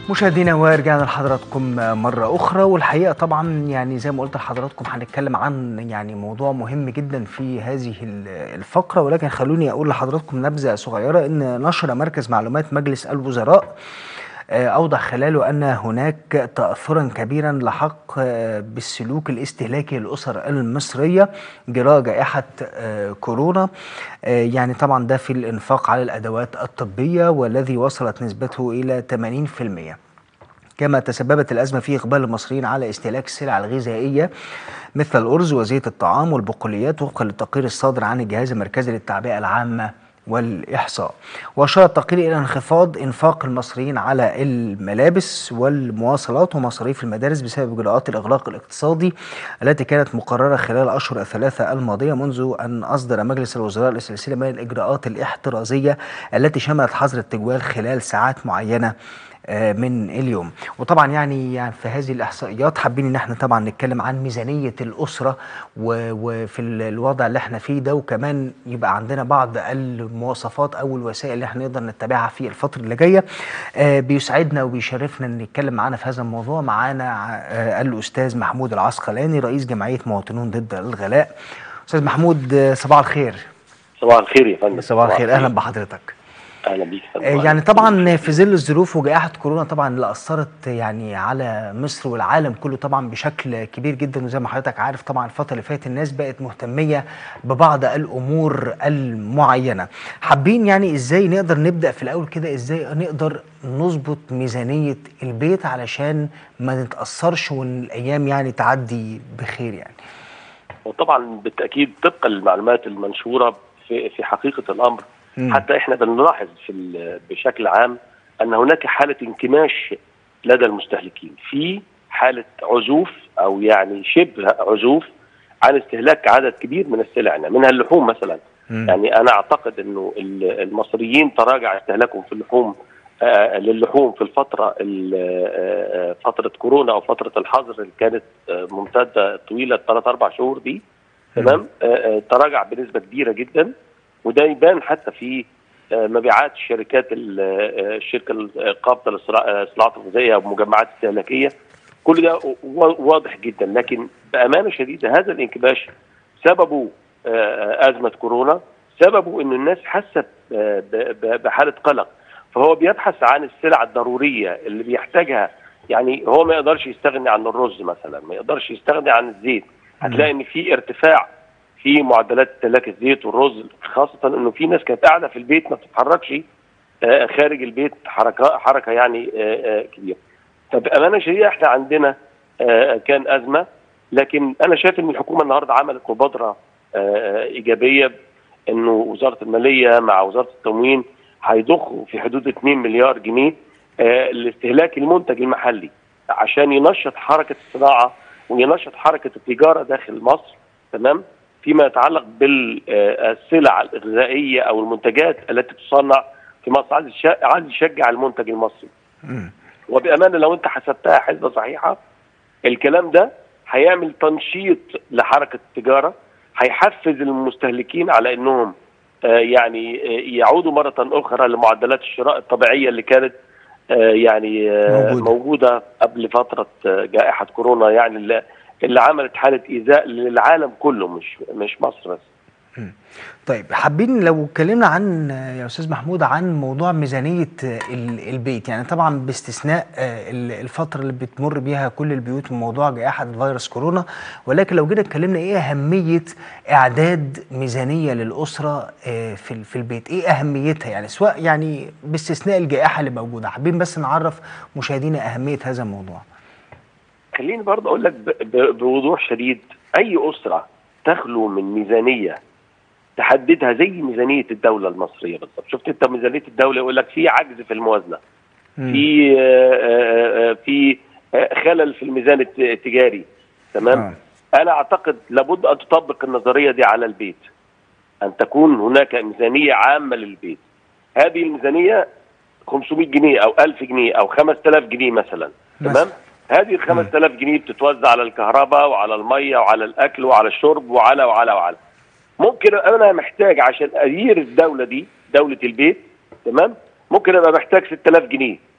مشاهدينا ورجعنا لحضراتكم مرة أخرى والحقيقة طبعا يعني زي ما قلت لحضراتكم هنتكلم عن يعني موضوع مهم جدا في هذه الفقرة ولكن خلوني أقول لحضراتكم نبذة صغيرة إن نشر مركز معلومات مجلس الوزراء أوضح خلاله أن هناك تأثرا كبيرا لحق بالسلوك الاستهلاكي للأسر المصرية جراء جائحة كورونا يعني طبعا ده في الإنفاق على الأدوات الطبية والذي وصلت نسبته إلى 80% كما تسببت الأزمة في إقبال المصريين على استهلاك السلع الغذائية مثل الأرز وزيت الطعام والبقوليات وفقا للتقرير الصادر عن الجهاز المركزي للتعبئة العامة والإحصاء وأشار التقرير إلى انخفاض إنفاق المصريين على الملابس والمواصلات ومصاريف المدارس بسبب إجراءات الإغلاق الاقتصادي التي كانت مقررة خلال الأشهر الثلاثة الماضية منذ أن أصدر مجلس الوزراء السلسلة من الإجراءات الاحترازية التي شملت حظر التجوال خلال ساعات معينة من اليوم وطبعا يعني, يعني في هذه الاحصائيات حابين ان احنا طبعا نتكلم عن ميزانيه الاسره وفي الوضع اللي احنا فيه ده وكمان يبقى عندنا بعض المواصفات او الوسائل اللي احنا نقدر نتبعها في الفتره اللي جايه بيسعدنا وبيشرفنا ان نتكلم معانا في هذا الموضوع معانا الاستاذ محمود العسقلاني رئيس جمعيه مواطنون ضد الغلاء استاذ محمود صباح الخير صباح الخير يا فندم صباح الخير اهلا بحضرتك اهلا بيك يعني طبعا في ظل الظروف وجائحه كورونا طبعا اللي اثرت يعني على مصر والعالم كله طبعا بشكل كبير جدا وزي ما حضرتك عارف طبعا الفتره اللي فاتت الناس بقت مهتميه ببعض الامور المعينه حابين يعني ازاي نقدر نبدا في الاول كده ازاي نقدر نظبط ميزانيه البيت علشان ما نتاثرش والايام يعني تعدي بخير يعني وطبعا بالتاكيد طبقا للمعلومات المنشوره في في حقيقه الامر حتى احنا بنلاحظ في بشكل عام ان هناك حاله انكماش لدى المستهلكين في حاله عزوف او يعني شبه عزوف عن استهلاك عدد كبير من السلع منها اللحوم مثلا م. يعني انا اعتقد انه المصريين تراجع استهلاكهم في اللحوم آه للحوم في الفتره آه فتره كورونا او فتره الحظر اللي كانت آه ممتده طويله ثلاث اربع شهور دي تمام تراجع بنسبه كبيره جدا وده يبان حتى في مبيعات الشركات الشركه القابضه للصناعات الغذائيه ومجمعات استهلاكيه كل ده واضح جدا لكن بامانه شديده هذا الانكماش سببه ازمه كورونا سببه ان الناس حست بحاله قلق فهو بيبحث عن السلع الضروريه اللي بيحتاجها يعني هو ما يقدرش يستغني عن الرز مثلا ما يقدرش يستغني عن الزيت هتلاقي ان في ارتفاع في معدلات استهلاك الزيت والرز خاصة انه في ناس كانت قاعدة في البيت ما بتتحركش خارج البيت حركة حركة يعني كبيرة. فبأمانة شديدة احنا عندنا كان أزمة لكن أنا شايف إن الحكومة النهاردة عملت مبادرة إيجابية إنه وزارة المالية مع وزارة التموين هيضخوا في حدود 2 مليار جنيه لاستهلاك المنتج المحلي عشان ينشط حركة الصناعة وينشط حركة التجارة داخل مصر تمام فيما يتعلق بالسلع الغذائيه او المنتجات التي تصنع في مصر عايز عايز يشجع المنتج المصري. وبامانه لو انت حسبتها حسبه صحيحه الكلام ده هيعمل تنشيط لحركه التجاره هيحفز المستهلكين على انهم يعني يعودوا مره اخرى لمعدلات الشراء الطبيعيه اللي كانت يعني موجودة, موجودة قبل فتره جائحه كورونا يعني اللي اللي عملت حاله ايذاء للعالم كله مش مش مصر بس. طيب حابين لو اتكلمنا عن يا استاذ محمود عن موضوع ميزانيه البيت يعني طبعا باستثناء الفتره اللي بتمر بيها كل البيوت من موضوع جائحه فيروس كورونا ولكن لو جينا اتكلمنا ايه اهميه اعداد ميزانيه للاسره في في البيت ايه اهميتها يعني سواء يعني باستثناء الجائحه اللي موجوده حابين بس نعرف مشاهدينا اهميه هذا الموضوع. خليني برضه اقول لك بوضوح شديد اي اسره تخلو من ميزانيه تحددها زي ميزانيه الدوله المصريه بالظبط شفت انت ميزانيه الدوله يقول لك في عجز في الموازنه في في خلل في الميزان التجاري تمام آه. انا اعتقد لابد ان تطبق النظريه دي على البيت ان تكون هناك ميزانيه عامه للبيت هذه الميزانيه 500 جنيه او 1000 جنيه او 5000 جنيه مثلا تمام هذه ال 5000 جنيه بتتوزع على الكهرباء وعلى الميه وعلى الاكل وعلى الشرب وعلى وعلى وعلى ممكن انا محتاج عشان ادير الدوله دي دوله البيت تمام ممكن ابقى محتاج 6000 جنيه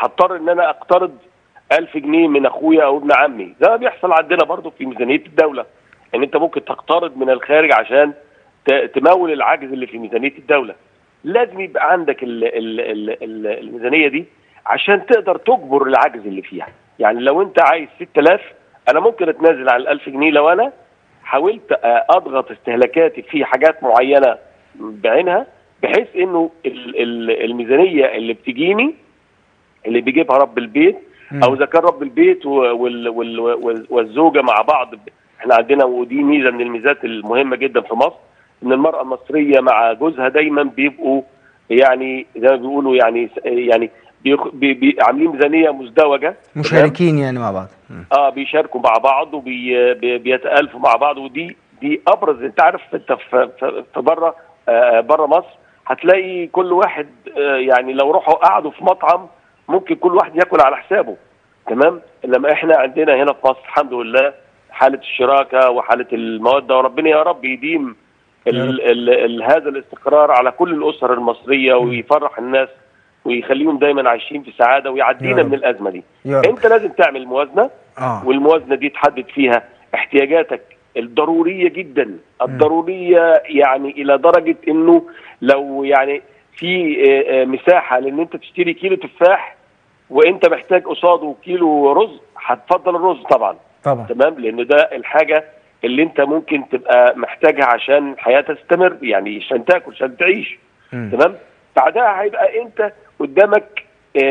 هضطر ان انا اقترض 1000 جنيه من اخويا او ابن عمي ده بيحصل عندنا برضو في ميزانيه الدوله ان انت ممكن تقترض من الخارج عشان تمول العجز اللي في ميزانيه الدوله لازم يبقى عندك ال ال ال ال الميزانيه دي عشان تقدر تجبر العجز اللي فيها يعني لو انت عايز 6000 انا ممكن اتنازل عن ال 1000 جنيه لو انا حاولت اضغط استهلاكاتي في حاجات معينه بعينها بحيث انه الميزانيه اللي بتجيني اللي بيجيبها رب البيت او اذا كان رب البيت وال وال والزوجه مع بعض احنا عندنا ودي ميزه من الميزات المهمه جدا في مصر ان المراه المصريه مع جوزها دايما بيبقوا يعني زي ما بيقولوا يعني يعني بي بي عاملين ميزانيه مزدوجه مشاركين يعني مع بعض اه بيشاركوا مع بعض وبيتالفوا مع بعض ودي دي ابرز انت عارف انت في, في بره آه بره مصر هتلاقي كل واحد آه يعني لو راحوا قعدوا في مطعم ممكن كل واحد ياكل على حسابه تمام انما احنا عندنا هنا في مصر الحمد لله حاله الشراكه وحاله الموده وربنا يا رب يديم ال ال ال هذا الاستقرار على كل الاسر المصريه ويفرح الناس ويخليهم دايما عايشين في سعاده ويعدينا من الازمه دي انت لازم تعمل موازنه آه. والموازنه دي تحدد فيها احتياجاتك الضروريه جدا الضروريه يعني الى درجه انه لو يعني في مساحه لان انت تشتري كيلو تفاح وانت محتاج قصاده كيلو رز هتفضل الرز طبعا طبعا تمام لان ده الحاجه اللي انت ممكن تبقى محتاجها عشان الحياه تستمر يعني عشان تاكل عشان تعيش م. تمام بعدها هيبقى انت قدامك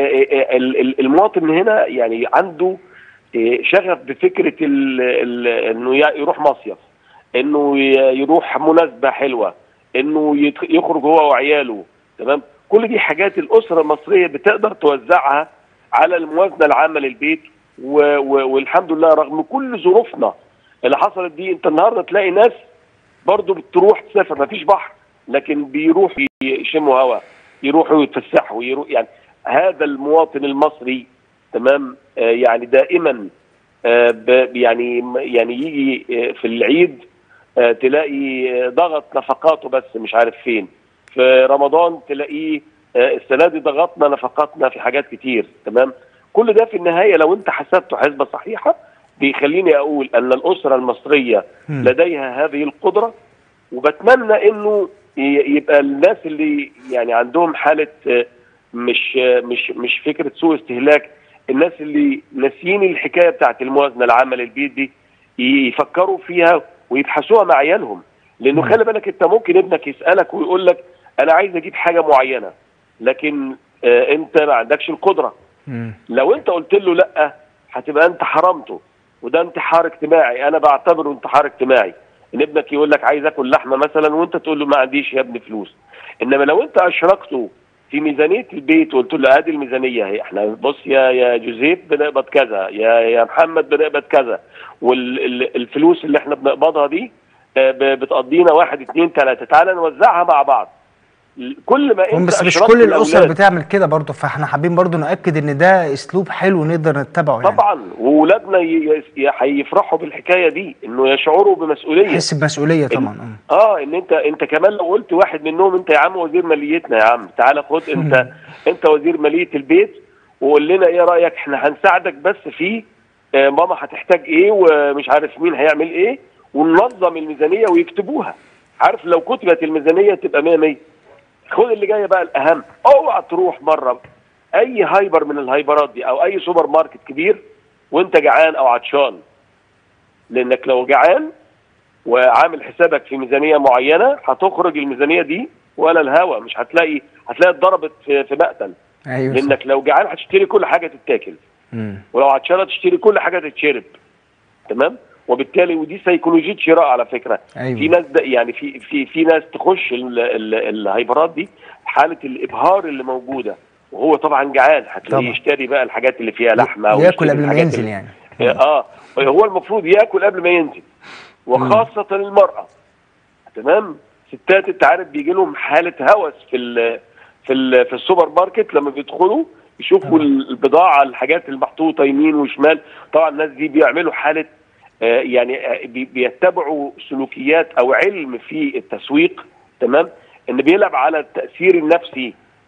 المواطن هنا يعني عنده شغف بفكره ال ال انه يروح مصيف انه يروح مناسبه حلوه انه يخرج هو وعياله تمام كل دي حاجات الاسره المصريه بتقدر توزعها على الموازنه العامه للبيت و و والحمد لله رغم كل ظروفنا اللي حصلت دي انت النهارده تلاقي ناس برضو بتروح تسافر ما فيش بحر لكن بيروحوا يشموا هواء يروحوا يتفسحوا يروح يعني هذا المواطن المصري تمام آه يعني دائما آه يعني يعني يجي آه في العيد آه تلاقي ضغط نفقاته بس مش عارف فين في رمضان تلاقيه آه السنه دي ضغطنا نفقاتنا في حاجات كتير تمام كل ده في النهايه لو انت حسبته حسبه صحيحه بيخليني اقول ان الاسره المصريه م. لديها هذه القدره وبتمنى انه يبقى الناس اللي يعني عندهم حاله مش مش مش فكره سوء استهلاك الناس اللي ناسيين الحكايه بتاعت الموازنه العامه للبيت دي يفكروا فيها ويبحثوها مع عيالهم لانه خلي بالك انت ممكن ابنك يسالك ويقول لك انا عايز اجيب حاجه معينه لكن آه انت ما عندكش القدره م. لو انت قلت له لا هتبقى انت حرمته وده انتحار اجتماعي انا بعتبره انتحار اجتماعي ان ابنك يقول لك عايز اكل لحمه مثلا وانت تقول له ما عنديش يا ابني فلوس انما لو انت اشركته في ميزانيه البيت وقلت له ادي الميزانيه اهي احنا بص يا يا جوزيف بنقبض كذا يا يا محمد بنقبض كذا والفلوس اللي احنا بنقبضها دي بتقضينا واحد اثنين ثلاثه تعالى نوزعها مع بعض كل ما انت بس مش كل الاسر بتعمل كده برضه فاحنا حابين برضه ناكد ان ده اسلوب حلو نقدر نتبعه يعني طبعا واولادنا هيفرحوا بالحكايه دي انه يشعروا بمسؤوليه يحس بمسؤوليه طبعا اه ان انت انت كمان لو قلت واحد منهم انت يا عم وزير ماليتنا يا عم تعالى خد انت انت وزير ماليه البيت وقول لنا ايه رايك احنا هنساعدك بس في آه ماما هتحتاج ايه ومش عارف مين هيعمل ايه وننظم الميزانيه ويكتبوها عارف لو كتبت الميزانيه تبقى 100 100 خد اللي جايه بقى الاهم اوعى تروح بره اي هايبر من الهايبرات دي او اي سوبر ماركت كبير وانت جعان او عطشان لانك لو جعان وعامل حسابك في ميزانيه معينه هتخرج الميزانيه دي ولا الهوا مش هتلاقي هتلاقي اتضربت في, في مقتل ايوه لانك لو جعان هتشتري كل حاجه تتاكل مم. ولو عطشان هتشتري كل حاجه تتشرب تمام وبالتالي ودي سيكولوجيه شراء على فكره أيوة. في ناس يعني في في في ناس تخش ال ال الهايبرات دي حاله الابهار اللي موجوده وهو طبعا جعان هتلاقيه يشتري بقى الحاجات اللي فيها لحمه ياكل قبل ما ينزل يعني اه هو المفروض ياكل قبل ما ينزل وخاصه مم. المراه تمام ستات انت عارف بيجي لهم حاله هوس في ال في ال في السوبر ماركت لما بيدخلوا يشوفوا طبعا. البضاعه الحاجات المحطوطه يمين وشمال طبعا الناس دي بيعملوا حاله آه يعني آه بيتبعوا سلوكيات او علم في التسويق تمام ان بيلعب على التاثير النفسي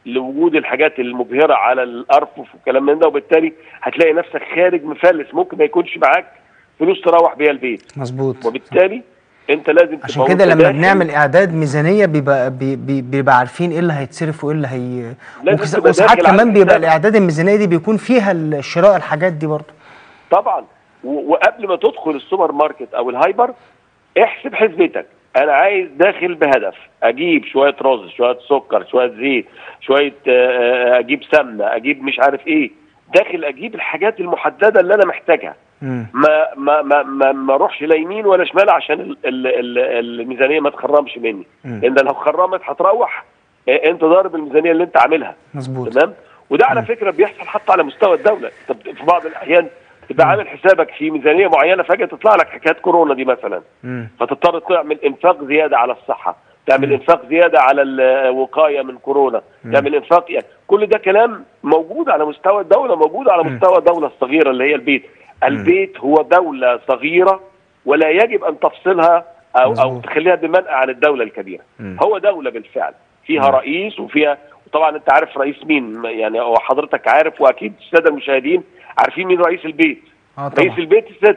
لوجود الحاجات المبهره على الارفف وكلام من ده وبالتالي هتلاقي نفسك خارج مفلس ممكن ما يكونش معاك فلوس تروح بيها البيت مظبوط وبالتالي انت لازم عشان تبقى كده وانت لما داخل بنعمل اعداد ميزانيه بيبقى بي- بي- بيبقى عارفين ايه اللي هيتصرف وايه اللي هي لازم وكس- تبقى وساعات داخل على كمان بيبقى حسابك. الاعداد الميزانيه دي بيكون فيها ال- شراء الحاجات دي برضه طبعا و- وقبل ما تدخل السوبر ماركت او الهايبر احسب حسبتك انا عايز داخل بهدف اجيب شويه رز شويه سكر شويه زيت شويه آه، آه، اجيب سمنه اجيب مش عارف ايه داخل اجيب الحاجات المحدده اللي انا محتاجها مم. ما ما ما ما, ما اروحش لا يمين ولا شمال عشان ال ال ال الميزانيه ما تخرمش مني مم. لان لو خرمت هتروح آه، انت ضارب الميزانيه اللي انت عاملها مظبوط تمام وده على مم. فكره بيحصل حتى على مستوى الدوله طب في بعض الاحيان تبقى مم. عامل حسابك في ميزانيه معينه فجاه تطلع لك حكايه كورونا دي مثلا مم. فتضطر تعمل انفاق زياده على الصحه تعمل مم. انفاق زياده على الوقايه من كورونا مم. تعمل انفاق يعني كل ده كلام موجود على مستوى الدوله موجود على مم. مستوى الدوله الصغيره اللي هي البيت البيت هو دوله صغيره ولا يجب ان تفصلها او او مظبوط. تخليها بمنأى عن الدوله الكبيره مم. هو دوله بالفعل فيها مم. رئيس وفيها طبعا انت عارف رئيس مين يعني هو حضرتك عارف واكيد الساده المشاهدين عارفين مين رئيس البيت اه رئيس طبعا البيت الست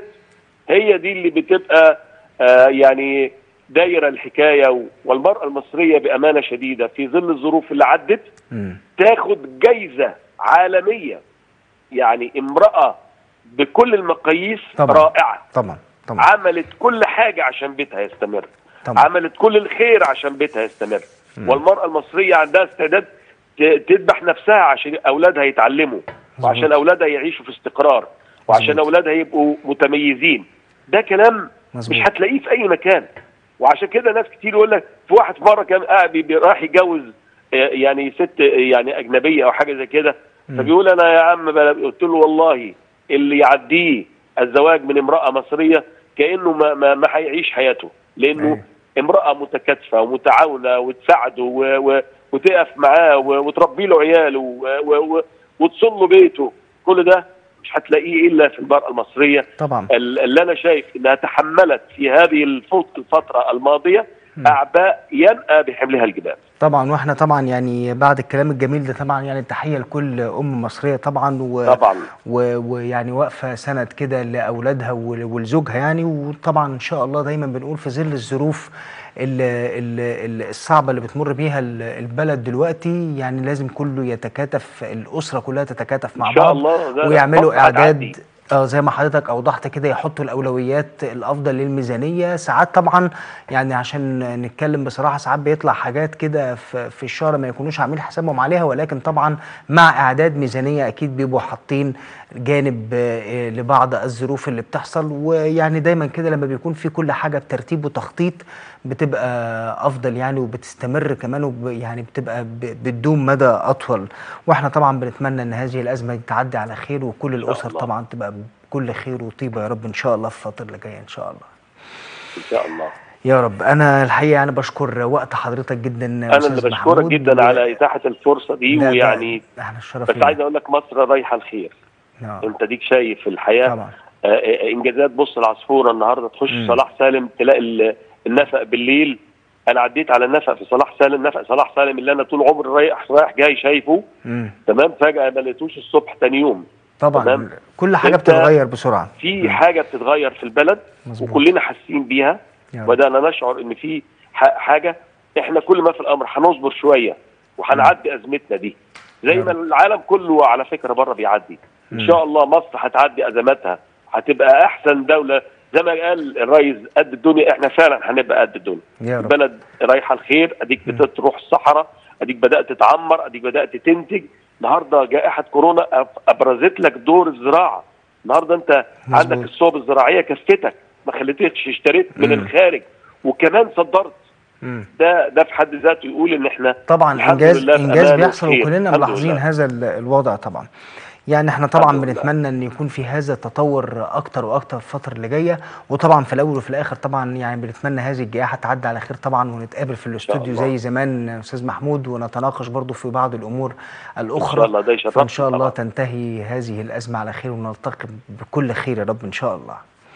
هي دي اللي بتبقى آه يعني دايره الحكايه و- والمراه المصريه بامانه شديده في ظل الظروف اللي عدت مم. تاخد جايزه عالميه يعني امراه بكل المقاييس طبعا. رائعه طبعا طبعا عملت كل حاجه عشان بيتها يستمر طبعا عملت كل الخير عشان بيتها يستمر مم. والمرأة المصرية عندها استعداد ت- تذبح نفسها عشان أولادها يتعلموا وعشان مظبوط. أولادها يعيشوا في استقرار وعشان مظبوط. أولادها يبقوا متميزين ده كلام مظبوط. مش هتلاقيه في أي مكان وعشان كده ناس كتير يقول لك في واحد في مرة كان قاعد بي- بي- راح يتجوز آه، يعني ست آه، يعني أجنبية أو حاجة زي كده مم. فبيقول أنا يا عم بلا- قلت له والله اللي يعديه الزواج من امرأة مصرية كأنه ما ما, ما هيعيش حياته لأنه أيوة. امرأة متكاتفة ومتعاونة وتساعده و... و... وتقف معاه و... وتربي له عياله و... و... و... وتصل له بيته كل ده مش هتلاقيه إلا في المرأة المصرية طبعا ال- اللي أنا شايف إنها تحملت في هذه الفت- الفترة الماضية مم. أعباء ينأى بحملها الجبال طبعا واحنا طبعا يعني بعد الكلام الجميل ده طبعا يعني تحيه لكل ام مصريه طبعا و... طبعا و- ويعني واقفه سند كده لاولادها ول- ولزوجها يعني وطبعا ان شاء الله دايما بنقول في ظل الظروف ال- ال- ال- الصعبه اللي بتمر بيها ال- البلد دلوقتي يعني لازم كله يتكاتف الاسره كلها تتكاتف مع إن شاء بعض الله ده ويعملوا فترة هتعدي. اعداد اه زي ما حضرتك اوضحت كده يحطوا الاولويات الافضل للميزانيه ساعات طبعا يعني عشان نتكلم بصراحه ساعات بيطلع حاجات كده في في الشهر ما يكونوش عاملين حسابهم عليها ولكن طبعا مع اعداد ميزانيه اكيد بيبقوا حاطين جانب آه، لبعض الظروف اللي بتحصل ويعني دايما كده لما بيكون في كل حاجه بترتيب وتخطيط بتبقى افضل يعني وبتستمر كمان وب يعني بتبقى ب- بتدوم مدى اطول واحنا طبعا بنتمنى ان هذه الازمه دي تعدي على خير وكل شاء الاسر الله. طبعا تبقى بكل خير وطيبه يا رب ان شاء الله في الفتره اللي جايه ان شاء الله إن شاء الله يا رب انا الحقيقه انا بشكر وقت حضرتك جدا أنا اللي أستاذ بشكرك محمود. جدا على إتاحة الفرصة دي ده- ده ويعني احنا الشرف بس لينا. عايز أقول لك مصر رايحة الخير آه، أنت ديك شايف الحياة طبعا آه، آه، انجازات بص العصفوره النهارده تخش مم. صلاح سالم تلاقي ال- النفق بالليل انا عديت على النفق في صلاح سالم نفق صلاح سالم اللي انا طول عمري رايح رايح جاي شايفه مم. تمام فجاه ما لقيتوش الصبح تاني يوم طبعا تمام. كل حاجه أنت- بتتغير بسرعه في مم. حاجه بتتغير في البلد مظبوط. وكلنا حاسين بيها يا رب. بدانا نشعر ان في ح- حاجه احنا كل ما في الامر هنصبر شويه وهنعدي ازمتنا دي زي يا ما رب. العالم كله على فكره بره بيعدي ان مم. شاء الله مصر هتعدي ازماتها هتبقى احسن دوله زي ما قال الرئيس قد الدنيا احنا فعلا هنبقى قد الدنيا يا رب البلد رايحه الخير اديك مم. بتروح الصحراء اديك بدات تتعمر اديك بدات تنتج النهارده جائحه كورونا أب- ابرزت لك دور الزراعه النهارده انت مظبوط. عندك الصوب الزراعيه كفتك ما خليتكش اشتريت من مم. الخارج وكمان صدرت مم. ده ده في حد ذاته يقول ان احنا طبعا الحمد انجاز لله في انجاز أمان بيحصل وخير. وكلنا الحمد ملاحظين لله. هذا ال- الوضع طبعا يعني احنا طبعا الحمد لله. بنتمنى ان يكون في هذا التطور اكتر واكتر في الفتره اللي جايه وطبعا في الاول وفي الاخر طبعا يعني بنتمنى هذه الجائحه تعدي على خير طبعا ونتقابل في الاستوديو الله. زي زمان استاذ محمود ونتناقش برضو في بعض الامور ان الاخرى شاء الله ده يشرفنا فان شاء الله طبعاً. تنتهي هذه الازمه على خير ونلتقي بكل خير يا رب ان شاء الله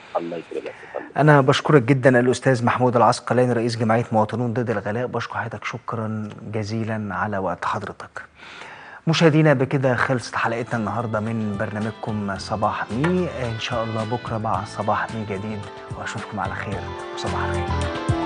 الله يكرمك يا فندم. انا بشكرك جدا الاستاذ محمود العسقلاني رئيس جمعيه مواطنون ضد الغلاء بشكر حضرتك شكرا جزيلا على وقت حضرتك مشاهدينا بكده خلصت حلقتنا النهارده من برنامجكم صباح مي ان شاء الله بكره مع صباح مي جديد واشوفكم على خير وصباح الخير